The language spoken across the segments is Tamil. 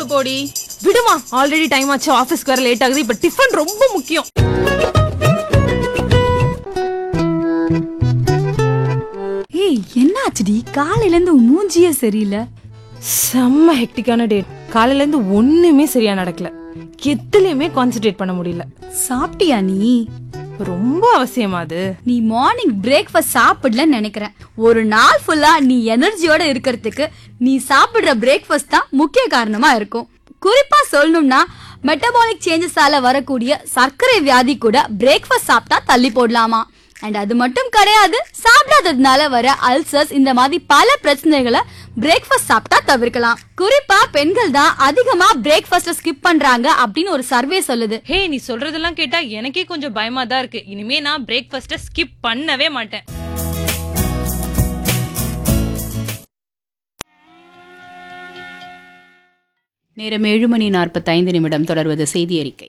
போடி விடுமா ஆல்ரெடி டைம் ஆச்சு ஆபீஸ்க்கு வர லேட் ஆகுது இப்ப டிஃபன் ரொம்ப முக்கியம் ஏய் என்னாச்சுடி காலையில இருந்து உன் மூஞ்சியே சரியில்லை செம்ம ஹெக்டிக்கான டேட் காலையில இருந்து ஒண்ணுமே சரியா நடக்கல எதுலயுமே கான்சென்ட்ரேட் பண்ண முடியல சாப்பிட்டியா நீ ரொம்ப அவசியமா அது நீ மார்னிங் பிரேக்ஃபாஸ்ட் சாப்பிடலன்னு நினைக்கிறேன் ஒரு நாள் ஃபுல்லா நீ எனர்ஜியோட இருக்கிறதுக்கு நீ சாப்பிடுற பிரேக்ஃபாஸ்ட் தான் முக்கிய காரணமா இருக்கும் குறிப்பா சொல்லணும்னா மெட்டபாலிக் சேஞ்சஸால வரக்கூடிய சர்க்கரை வியாதி கூட பிரேக்ஃபாஸ்ட் சாப்பிட்டா தள்ளி போடலாமா அண்ட் அது மட்டும் கிடையாது சாப்பிடாததுனால வர அல்சர்ஸ் இந்த மாதிரி பல பிரச்சனைகளை பிரேக்ஃபாஸ்ட் சாப்பிட்டா தவிர்க்கலாம் குறிப்பா பெண்கள் தான் அதிகமா பிரேக்ஃபாஸ்ட் ஸ்கிப் பண்றாங்க அப்படின்னு ஒரு சர்வே சொல்லுது ஹே நீ சொல்றதெல்லாம் கேட்டா எனக்கே கொஞ்சம் பயமா தான் இருக்கு இனிமே நான் பிரேக்ஃபாஸ்ட ஸ்கிப் பண்ணவே மாட்டேன் நேரம் ஏழு மணி நாற்பத்தைந்து நிமிடம் தொடர்வது செய்தி அறிக்கை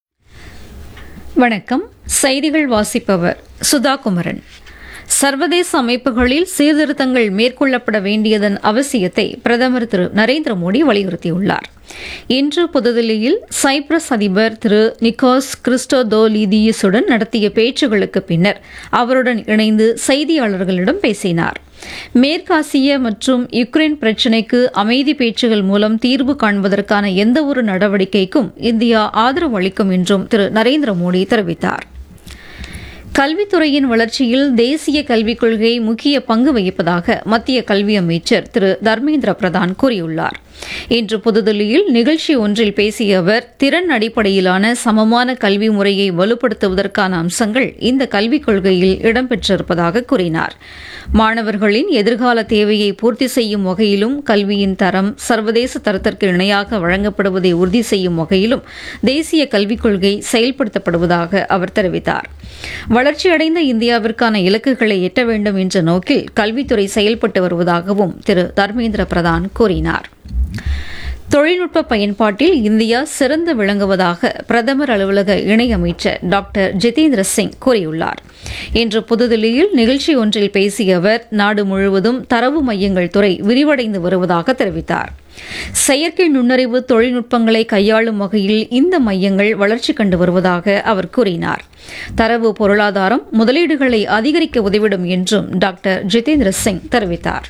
வணக்கம் செய்திகள் வாசிப்பவர் சுதா குமரன் சர்வதேச அமைப்புகளில் சீர்திருத்தங்கள் மேற்கொள்ளப்பட வேண்டியதன் அவசியத்தை பிரதமர் திரு நரேந்திர மோடி வலியுறுத்தியுள்ளார் இன்று புதுதில்லியில் சைப்ரஸ் அதிபர் திரு நிக்கோஸ் கிறிஸ்டோதோலிதியஸுடன் நடத்திய பேச்சுகளுக்கு பின்னர் அவருடன் இணைந்து செய்தியாளர்களிடம் பேசினார் மேற்காசிய மற்றும் யுக்ரைன் பிரச்சினைக்கு அமைதி பேச்சுகள் மூலம் தீர்வு காண்பதற்கான எந்தவொரு நடவடிக்கைக்கும் இந்தியா ஆதரவு அளிக்கும் என்றும் திரு நரேந்திர மோடி தெரிவித்தார் கல்வித்துறையின் வளர்ச்சியில் தேசிய கல்விக் கொள்கை முக்கிய பங்கு வகிப்பதாக மத்திய கல்வி அமைச்சர் திரு தர்மேந்திர பிரதான் கூறியுள்ளார் இன்று புதுதில்லியில் நிகழ்ச்சி ஒன்றில் பேசிய அவர் திறன் அடிப்படையிலான சமமான கல்வி முறையை வலுப்படுத்துவதற்கான அம்சங்கள் இந்த கல்விக் கொள்கையில் இடம்பெற்றிருப்பதாக கூறினார் மாணவர்களின் எதிர்கால தேவையை பூர்த்தி செய்யும் வகையிலும் கல்வியின் தரம் சர்வதேச தரத்திற்கு இணையாக வழங்கப்படுவதை உறுதி செய்யும் வகையிலும் தேசிய கல்விக் கொள்கை செயல்படுத்தப்படுவதாக அவர் தெரிவித்தார் வளர்ச்சியடைந்த இந்தியாவிற்கான இலக்குகளை எட்ட வேண்டும் என்ற நோக்கில் கல்வித்துறை செயல்பட்டு வருவதாகவும் திரு தர்மேந்திர பிரதான் கூறினார் தொழில்நுட்ப பயன்பாட்டில் இந்தியா சிறந்து விளங்குவதாக பிரதமர் அலுவலக இணையமைச்சர் டாக்டர் ஜிதேந்திர சிங் கூறியுள்ளார் இன்று புதுதில்லியில் நிகழ்ச்சி ஒன்றில் பேசிய அவர் நாடு முழுவதும் தரவு மையங்கள் துறை விரிவடைந்து வருவதாக தெரிவித்தார் செயற்கை நுண்ணறிவு தொழில்நுட்பங்களை கையாளும் வகையில் இந்த மையங்கள் வளர்ச்சி கண்டு வருவதாக அவர் கூறினார் தரவு பொருளாதாரம் முதலீடுகளை அதிகரிக்க உதவிடும் என்றும் டாக்டர் ஜிதேந்திர சிங் தெரிவித்தார்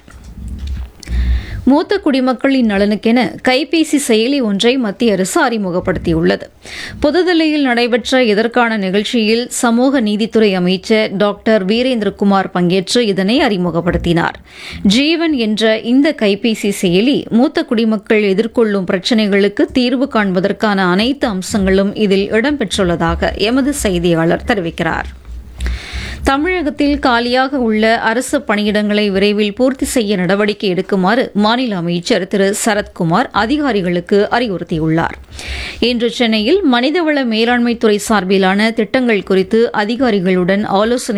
மூத்த குடிமக்களின் நலனுக்கென கைபேசி செயலி ஒன்றை மத்திய அரசு அறிமுகப்படுத்தியுள்ளது புதுதில்லியில் நடைபெற்ற இதற்கான நிகழ்ச்சியில் சமூக நீதித்துறை அமைச்சர் டாக்டர் வீரேந்திரகுமார் பங்கேற்று இதனை அறிமுகப்படுத்தினார் ஜீவன் என்ற இந்த கைபேசி செயலி மூத்த குடிமக்கள் எதிர்கொள்ளும் பிரச்சினைகளுக்கு தீர்வு காண்பதற்கான அனைத்து அம்சங்களும் இதில் இடம்பெற்றுள்ளதாக எமது செய்தியாளர் தெரிவிக்கிறார் தமிழகத்தில் காலியாக உள்ள அரசு பணியிடங்களை விரைவில் பூர்த்தி செய்ய நடவடிக்கை எடுக்குமாறு மாநில அமைச்சர் திரு சரத்குமார் அதிகாரிகளுக்கு அறிவுறுத்தியுள்ளார் இன்று சென்னையில் மனிதவள மேலாண்மைத்துறை சார்பிலான திட்டங்கள் குறித்து அதிகாரிகளுடன் ஆலோசனை